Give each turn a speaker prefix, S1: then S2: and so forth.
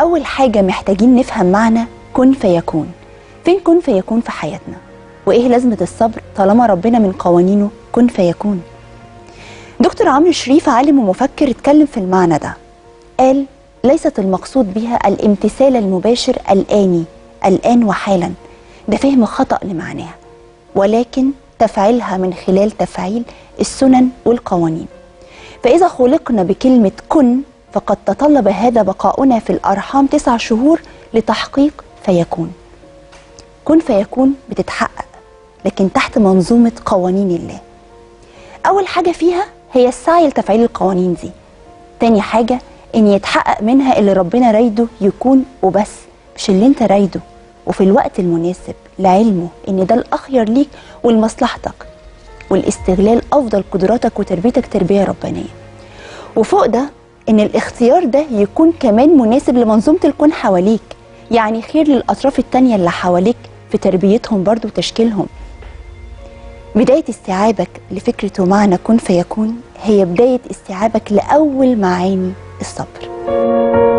S1: أول حاجة محتاجين نفهم معنى كن فيكون فين كن فيكون في حياتنا وإيه لازمة الصبر طالما ربنا من قوانينه كن فيكون دكتور عمرو شريف عالم ومفكر اتكلم في المعنى ده قال ليست المقصود بها الامتثال المباشر الآني الآن وحالا ده فهم خطأ لمعناها ولكن تفعيلها من خلال تفعيل السنن والقوانين فإذا خلقنا بكلمة كن فقد تطلب هذا بقاؤنا في الأرحام تسع شهور لتحقيق فيكون كن فيكون بتتحقق لكن تحت منظومة قوانين الله أول حاجة فيها هي السعي لتفعيل القوانين دي تاني حاجة إن يتحقق منها اللي ربنا رايده يكون وبس مش اللي انت رايده وفي الوقت المناسب لعلمه إن ده الأخير ليك ولمصلحتك والاستغلال أفضل قدراتك وتربيتك تربية ربانية وفوق ده إن الاختيار ده يكون كمان مناسب لمنظومة الكون حواليك يعني خير للأطراف التانية اللي حواليك في تربيتهم برضو وتشكيلهم بداية استيعابك لفكرة ومعنى كن فيكون هي بداية استيعابك لأول معاني الصبر